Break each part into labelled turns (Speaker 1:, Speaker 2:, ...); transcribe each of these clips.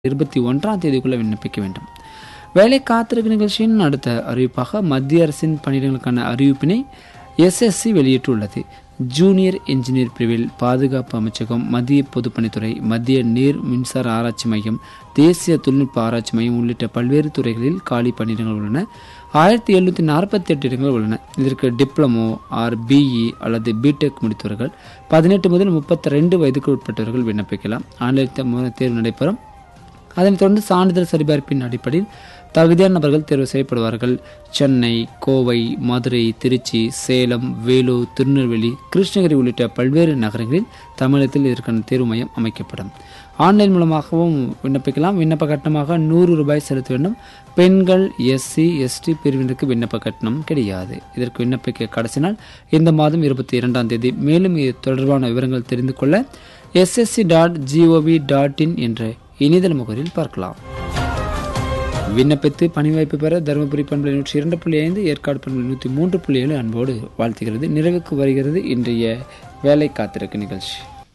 Speaker 1: இருபத்தி ஒன்றாம் தேதிக்குள்ளே விண்ணப்பிக்க வேண்டும் வேலை காத்திருக்க நிகழ்ச்சியின் அடுத்த அறிவிப்பாக மத்திய அரசின் பணியிடங்களுக்கான அறிவிப்பினை எஸ்எஸ்சி வெளியிட்டுள்ளது ஜூனியர் என்ஜினியர் பிரிவில் பாதுகாப்பு அமைச்சகம் மத்திய பொதுப்பணித்துறை மத்திய நீர் மின்சார ஆராய்ச்சி மையம் தேசிய தொழில்நுட்ப ஆராய்ச்சி மையம் உள்ளிட்ட பல்வேறு துறைகளில் காலி பணியிடங்கள் உள்ளன ஆயிரத்தி எழுநூற்றி நாற்பத்தி எட்டு இடங்கள் உள்ளன இதற்கு டிப்ளமோ ஆர் பிஇ அல்லது பிடெக் முடித்தவர்கள் பதினெட்டு முதல் முப்பத்தி ரெண்டு வயதுக்கு உட்பட்டவர்கள் விண்ணப்பிக்கலாம் ஆன்லைன் தேர்வு நடைபெறும் அதனைத் தொடர்ந்து சான்றிதழ் சரிபார்ப்பின் அடிப்படையில் தகுதியான நபர்கள் தேர்வு செய்யப்படுவார்கள் சென்னை கோவை மதுரை திருச்சி சேலம் வேலூர் திருநெல்வேலி கிருஷ்ணகிரி உள்ளிட்ட பல்வேறு நகரங்களில் தமிழகத்தில் இதற்கான தேர்வு மையம் அமைக்கப்படும் ஆன்லைன் மூலமாகவும் விண்ணப்பிக்கலாம் விண்ணப்ப கட்டணமாக நூறு ரூபாய் செலுத்த வேண்டும் பெண்கள் எஸ்சி எஸ்டி பிரிவினருக்கு விண்ணப்ப கட்டணம் கிடையாது இதற்கு விண்ணப்பிக்க கடைசி நாள் இந்த மாதம் இருபத்தி இரண்டாம் தேதி மேலும் இது தொடர்பான விவரங்கள் தெரிந்து கொள்ள SSC dot gov dot in என்ற இணையதள முகவரியில் பார்க்கலாம் விண்ணப்பித்து பணி வாய்ப்பு பெற தருமபுரி பண்பலை நூற்றி இரண்டு புள்ளி ஐந்து ஏற்காடு பண்பலை நூற்றி மூன்று புள்ளி ஏழு அன்போடு வாழ்த்துகிறது நிறைவுக்கு வருகிறது இன்றைய வேலை காத்திருக்கு நிகழ்ச்சி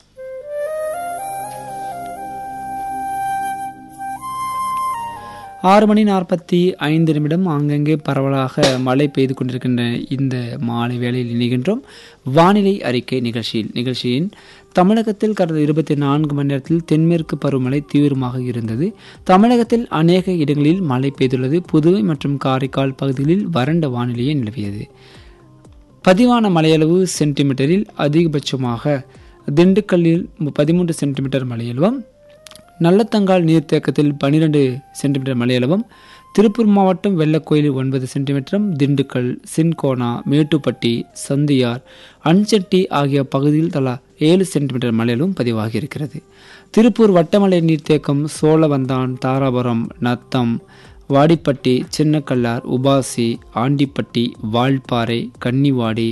Speaker 1: ஆறு மணி நாற்பத்தி ஐந்து நிமிடம் ஆங்கங்கே பரவலாக மழை பெய்து கொண்டிருக்கின்ற இந்த மாலை வேளையில் இணைகின்றோம் வானிலை அறிக்கை நிகழ்ச்சியில் நிகழ்ச்சியின் தமிழகத்தில் கடந்த இருபத்தி நான்கு மணி நேரத்தில் தென்மேற்கு பருவமழை தீவிரமாக இருந்தது தமிழகத்தில் அநேக இடங்களில் மழை பெய்துள்ளது புதுவை மற்றும் காரைக்கால் பகுதிகளில் வறண்ட வானிலையே நிலவியது பதிவான மழையளவு சென்டிமீட்டரில் அதிகபட்சமாக திண்டுக்கல்லில் பதிமூன்று சென்டிமீட்டர் மழையளவும் நல்லத்தங்கால் நீர்த்தேக்கத்தில் பனிரெண்டு சென்டிமீட்டர் மழையளவும் திருப்பூர் மாவட்டம் வெள்ளக்கோயிலில் ஒன்பது சென்டிமீட்டரும் திண்டுக்கல் சின்கோனா மேட்டுப்பட்டி சந்தியார் அன்செட்டி ஆகிய பகுதியில் தலா ஏழு சென்டிமீட்டர் மழையிலும் பதிவாகி இருக்கிறது திருப்பூர் வட்டமலை நீர்த்தேக்கம் சோழவந்தான் தாராபுரம் நத்தம் வாடிப்பட்டி சின்னக்கல்லார் உபாசி ஆண்டிப்பட்டி வால்பாறை கன்னிவாடி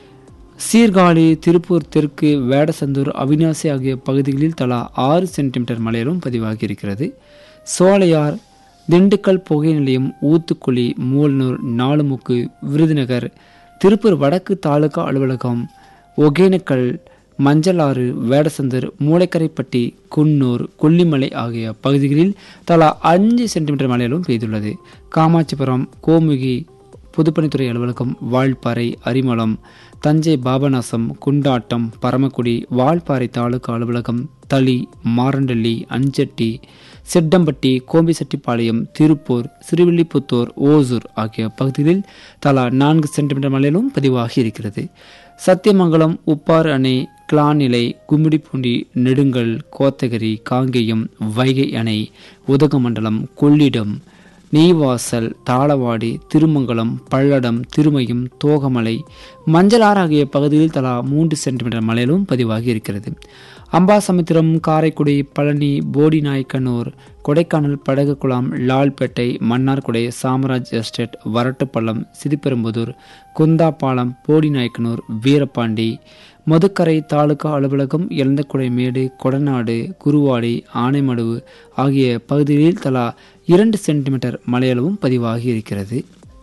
Speaker 1: சீர்காழி திருப்பூர் தெற்கு வேடசந்தூர் அவினாசி ஆகிய பகுதிகளில் தலா ஆறு சென்டிமீட்டர் மழையிலும் பதிவாகி இருக்கிறது சோலையார் திண்டுக்கல் புகை நிலையம் ஊத்துக்குழி மூலனூர் நாலுமுக்கு விருதுநகர் திருப்பூர் வடக்கு தாலுகா அலுவலகம் ஒகேனக்கல் மஞ்சளாறு வேடசந்தர் மூளைக்கரைப்பட்டி குன்னூர் கொல்லிமலை ஆகிய பகுதிகளில் தலா அஞ்சு சென்டிமீட்டர் மழையிலும் பெய்துள்ளது காமாட்சிபுரம் கோமுகி பொதுப்பணித்துறை அலுவலகம் வால்பாறை அரிமளம் தஞ்சை பாபநாசம் குண்டாட்டம் பரமக்குடி வால்பாறை தாலுகா அலுவலகம் தளி மாரண்டள்ளி அஞ்சட்டி செட்டம்பட்டி கோம்பிசெட்டிப்பாளையம் திருப்பூர் சிறுவில்லிபுத்தூர் ஓசூர் ஆகிய பகுதிகளில் தலா நான்கு சென்டிமீட்டர் மழையிலும் பதிவாகி இருக்கிறது சத்தியமங்கலம் உப்பாறு அணை கிளாநிலை கும்மிடிப்பூண்டி நெடுங்கல் கோத்தகிரி காங்கேயம் வைகை அணை உதகமண்டலம் கொள்ளிடம் நெய்வாசல் தாளவாடி திருமங்கலம் பல்லடம் திருமயம் தோகமலை மஞ்சளாறு ஆகிய பகுதிகளில் தலா மூன்று சென்டிமீட்டர் மழையிலும் பதிவாகி இருக்கிறது அம்பாசமுத்திரம் காரைக்குடி பழனி போடி நாயக்கனூர் கொடைக்கானல் படகுக்குளம் லால்பேட்டை மன்னார்குடை சாமராஜ் எஸ்டேட் வரட்டுப்பள்ளம் சிதிப்பெரும்புதூர் குந்தாப்பாலம் போடி நாயக்கனூர் வீரபாண்டி மதுக்கரை தாலுகா அலுவலகம் எலந்தக்குடை மேடு கொடநாடு குருவாடி ஆனைமடுவு ஆகிய பகுதிகளில் தலா இரண்டு சென்டிமீட்டர் மழையளவும் பதிவாகி இருக்கிறது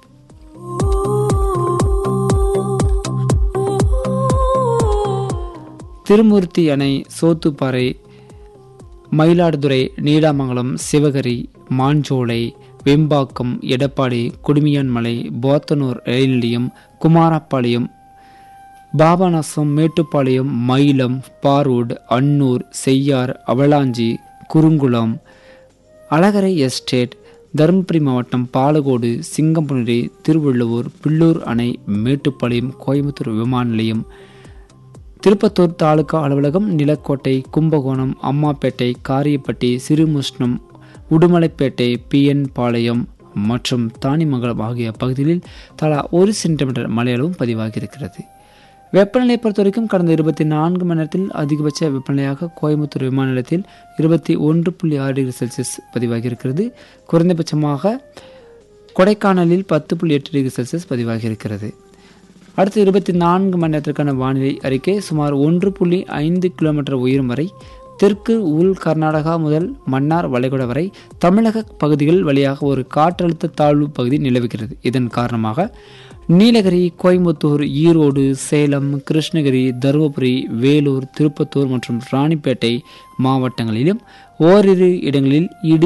Speaker 1: திருமூர்த்தி அணை சோத்துப்பாறை மயிலாடுதுறை நீடாமங்கலம் சிவகரி மாஞ்சோலை வெம்பாக்கம் எடப்பாடி குடுமியான்மலை போத்தனூர் ரயில் நிலையம் குமாரப்பாளையம் பாபநாசம் மேட்டுப்பாளையம் மயிலம் பார்வுட் அன்னூர் செய்யார் அவலாஞ்சி குறுங்குளம் அழகரை எஸ்டேட் தருமபுரி மாவட்டம் பாலகோடு சிங்கம்புனரி திருவள்ளுவர் பில்லூர் அணை மேட்டுப்பாளையம் கோயம்புத்தூர் விமான நிலையம் திருப்பத்தூர் தாலுகா அலுவலகம் நிலக்கோட்டை கும்பகோணம் அம்மாப்பேட்டை காரியப்பட்டி சிறுமுஷ்ணம் உடுமலைப்பேட்டை பிஎன் பாளையம் மற்றும் தானிமங்கலம் ஆகிய பகுதிகளில் தலா ஒரு சென்டிமீட்டர் மழையளவும் பதிவாகியிருக்கிறது வெப்பநிலை பொறுத்த வரைக்கும் கடந்த இருபத்தி நான்கு மணி நேரத்தில் அதிகபட்ச வெப்பநிலையாக கோயம்புத்தூர் விமான நிலையத்தில் இருபத்தி ஒன்று புள்ளி ஆறு டிகிரி செல்சியஸ் பதிவாகியிருக்கிறது குறைந்தபட்சமாக கொடைக்கானலில் பத்து புள்ளி எட்டு டிகிரி செல்சியஸ் பதிவாகியிருக்கிறது அடுத்த இருபத்தி நான்கு மணி நேரத்திற்கான வானிலை அறிக்கை சுமார் ஒன்று புள்ளி ஐந்து கிலோமீட்டர் உயரம் வரை தெற்கு உள் கர்நாடகா முதல் மன்னார் வளைகுடா வரை தமிழக பகுதிகள் வழியாக ஒரு காற்றழுத்த தாழ்வு பகுதி நிலவுகிறது இதன் காரணமாக நீலகிரி கோயம்புத்தூர் ஈரோடு சேலம் கிருஷ்ணகிரி தருமபுரி வேலூர் திருப்பத்தூர் மற்றும் ராணிப்பேட்டை மாவட்டங்களிலும் ஓரிரு இடங்களில் இடி